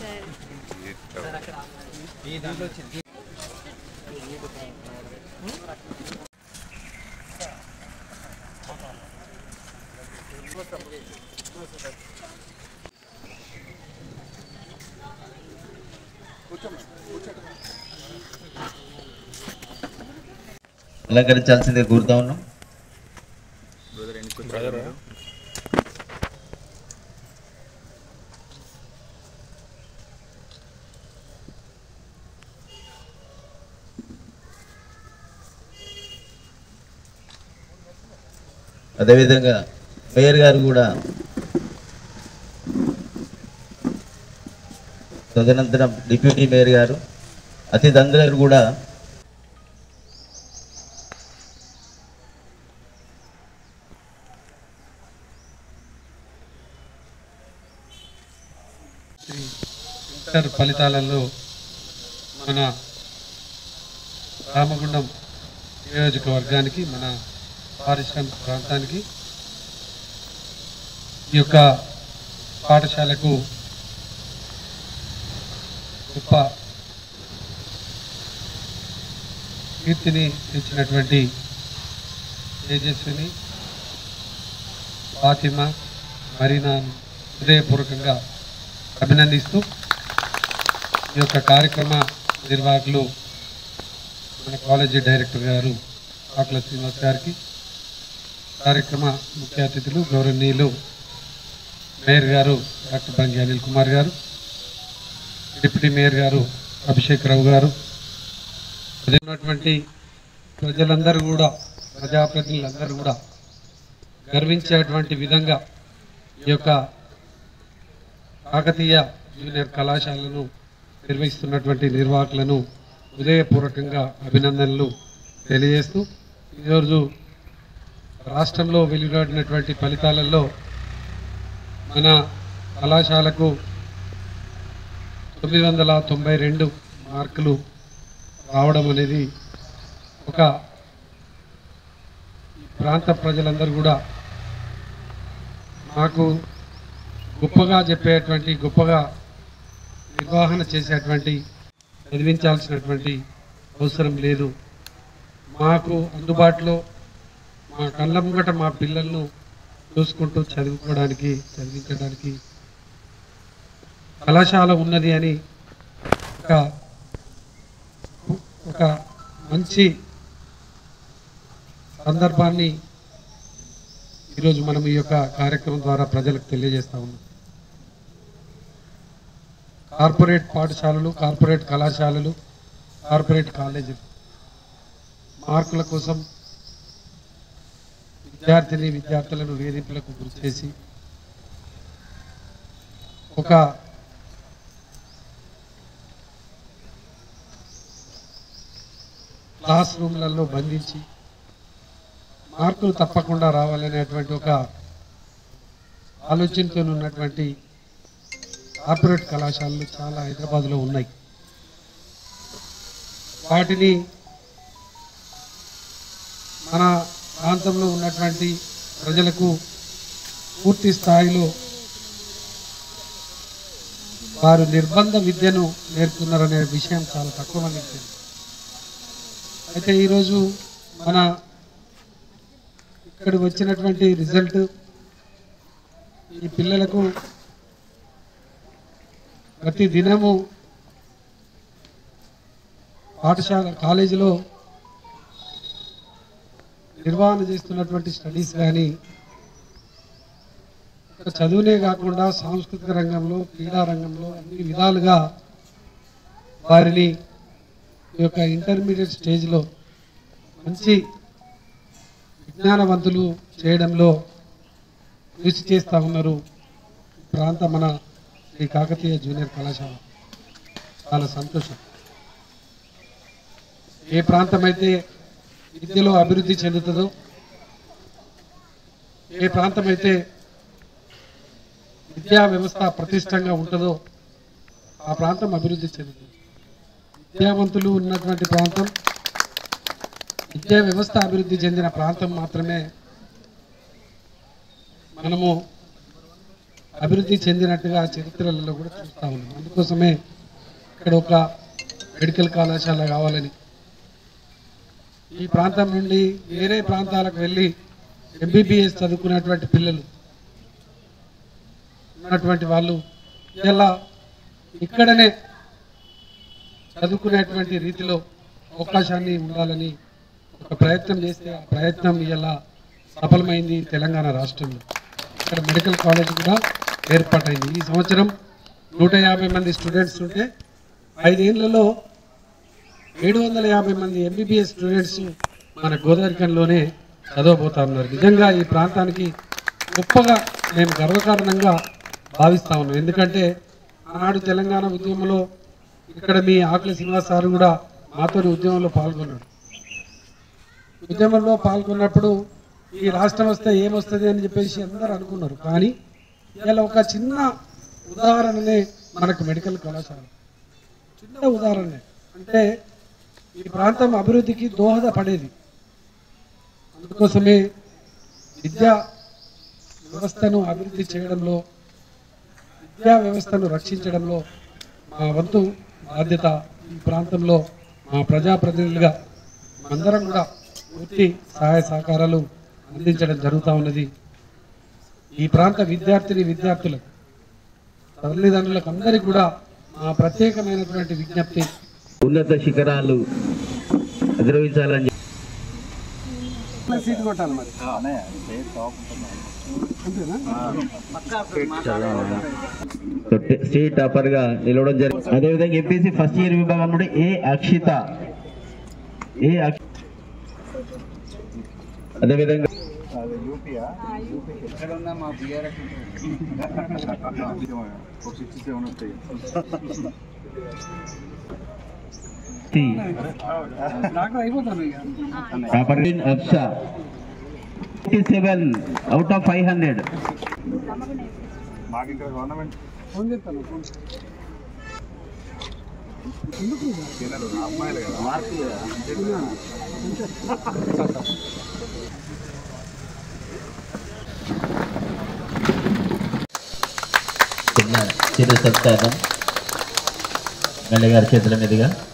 అలంకరించాల్సిందే కోరుతా ఉన్నాం అదేవిధంగా మేయర్ గారు కూడా తదనంతరం డిప్యూటీ మేయర్ గారు అతిథులందరూ కూడా ఇంటర్ ఫలితాలలో మన రామగుండం నియోజకవర్గానికి మన పారిశ్రామిక ప్రాంతానికి ఈ యొక్క పాఠశాలకు గొప్ప కీర్తిని తెచ్చినటువంటి తేజస్విని ఫాతిమా మరీనాను హృదయపూర్వకంగా అభినందిస్తూ ఈ యొక్క కార్యక్రమ నిర్వాహకులు మన కాలేజీ డైరెక్టర్ గారు ఆకుల శ్రీనివాస్ గారికి కార్యక్రమ ముఖ్య అతిథులు గౌరవనీయులు మేయర్ గారు డాక్టర్ బంగి అనిల్ కుమార్ గారు డిప్యూటీ మేయర్ గారు అభిషేక్ రావు గారు అదే ఉన్నటువంటి ప్రజలందరూ కూడా ప్రజాప్రతినిధులందరూ కూడా గర్వించేటువంటి విధంగా ఈ యొక్క కాకతీయ జూనియర్ కళాశాలను నిర్వహిస్తున్నటువంటి నిర్వాహకులను హృదయపూర్వకంగా అభినందనలు తెలియజేస్తూ ఈరోజు రాష్ట్రంలో వెలువడినటువంటి ఫలితాలలో మన కళాశాలకు తొమ్మిది వందల తొంభై రెండు మార్కులు రావడం అనేది ఒక ప్రాంత ప్రజలందరూ కూడా మాకు గొప్పగా చెప్పేటువంటి గొప్పగా నిర్వహణ చేసేటువంటి చదివించాల్సినటువంటి అవసరం లేదు మాకు అందుబాటులో మా కళ్ళ ముంగట మా పిల్లలను చూసుకుంటూ చదువుకోవడానికి చదివించడానికి కళాశాల ఉన్నది అని ఒక ఒక మంచి సందర్భాన్ని ఈరోజు మనం ఈ యొక్క కార్యక్రమం ద్వారా ప్రజలకు తెలియజేస్తా ఉన్నాం కార్పొరేట్ పాఠశాలలు కార్పొరేట్ కళాశాలలు కార్పొరేట్ కాలేజీలు మార్కుల కోసం విద్యార్థిని విద్యార్థులను వేధింపులకు గురి చేసి ఒక క్లాస్ రూమ్లలో బంధించి మార్కులు తప్పకుండా రావాలనేటువంటి ఒక ఆలోచనతో ఉన్నటువంటి కార్పొరేట్ కళాశాలలు చాలా హైదరాబాద్లో ఉన్నాయి వాటిని మన ప్రాంతంలో ఉన్నటువంటి ప్రజలకు పూర్తి స్థాయిలో వారు నిర్బంధ విద్యను నేర్పుతున్నారనే విషయం చాలా తక్కువ మందికి తెలుసు అయితే ఈరోజు మన ఇక్కడ వచ్చినటువంటి రిజల్ట్ ఈ పిల్లలకు ప్రతి దినము పాఠశాల కాలేజీలో నిర్వహణ చేస్తున్నటువంటి స్టడీస్ కానీ ఒక చదువునే కాకుండా సాంస్కృతిక రంగంలో క్రీడా రంగంలో అన్ని విధాలుగా వారిని ఈ యొక్క ఇంటర్మీడియట్ స్టేజ్లో మంచి విజ్ఞానవంతులు చేయడంలో కృషి చేస్తూ ఉన్నారు ఈ ప్రాంత మన ఈ కాకతీయ జూనియర్ కళాశాల చాలా సంతోషం ఏ ప్రాంతం అయితే విద్యలో అభివృద్ధి చెందుతుందో ఏ ప్రాంతం అయితే విద్యా వ్యవస్థ ప్రతిష్టంగా ఉంటుందో ఆ ప్రాంతం అభివృద్ధి చెందుతుంది విద్యావంతులు ఉన్నటువంటి ప్రాంతం విద్యా వ్యవస్థ అభివృద్ధి చెందిన ప్రాంతం మాత్రమే మనము అభివృద్ధి చెందినట్టుగా చరిత్రలలో కూడా చూస్తా ఉన్నాం అందుకోసమే ఇక్కడ ఒక మెడికల్ కళాశాల కావాలని ఈ ప్రాంతం నుండి వేరే ప్రాంతాలకు వెళ్ళి ఎంబీబీఎస్ చదువుకున్నటువంటి పిల్లలు ఉన్నటువంటి వాళ్ళు ఇలా ఇక్కడనే చదువుకునేటువంటి రీతిలో అవకాశాన్ని ఉండాలని ఒక ప్రయత్నం చేస్తే ఆ ప్రయత్నం ఇలా సఫలమైంది తెలంగాణ రాష్ట్రంలో ఇక్కడ మెడికల్ కాలేజ్ కూడా ఏర్పాటైంది ఈ సంవత్సరం నూట యాభై మంది స్టూడెంట్స్ ఉంటే ఐదేళ్లలో ఏడు వందల యాభై మంది ఎంబీబీఎస్ స్టూడెంట్స్ మన గోదావరికంలోనే చదవబోతా ఉన్నారు నిజంగా ఈ ప్రాంతానికి గొప్పగా మేము గర్వకారణంగా భావిస్తా ఉన్నాం ఎందుకంటే ఆనాడు తెలంగాణ ఉద్యమంలో ఇక్కడ మీ ఆకుల శ్రీనివాస్ సార్ కూడా మాతో ఉద్యమంలో పాల్గొన్నాడు ఉద్యమంలో పాల్గొన్నప్పుడు ఈ రాష్ట్రం వస్తే ఏమొస్తుంది అని చెప్పేసి అందరూ అనుకున్నారు కానీ ఇలా ఒక చిన్న ఉదాహరణనే మనకు మెడికల్ కళాశాల చిన్న ఉదాహరణే అంటే ఈ ప్రాంతం అభివృద్ధికి దోహదపడేది అందుకోసమే విద్యా వ్యవస్థను అభివృద్ధి చేయడంలో విద్యా వ్యవస్థను రక్షించడంలో మా వంతు బాధ్యత ఈ ప్రాంతంలో మా ప్రజాప్రతినిధులుగా అందరం కూడా పూర్తి సహాయ సహకారాలు అందించడం జరుగుతూ ఉన్నది ఈ ప్రాంత విద్యార్థిని విద్యార్థులకు తల్లిదండ్రులకు అందరికీ కూడా మా ప్రత్యేకమైనటువంటి విజ్ఞప్తి ఉన్నత శిఖరాలు అధిరోహించాలని సీట్ కొట్టాలి మరి అంతేనా స్టేట్ టాపర్ గా నిలవడం జరిగింది అదేవిధంగా ఎంపీసీ ఫస్ట్ ఇయర్ విభాగం నుండి ఏ అక్షిత ఏ అక్ష- అదేవిధంగా టి. డాక్టర్ అయిపోతాను ఇక topper Aksha seven out of five hundred phone చేస్తాను ఫోన్ ఎందుకు ఇక? చిన్న చిరు సత్కారం ఎమ్మెల్యే గారి చేతుల మీదుగా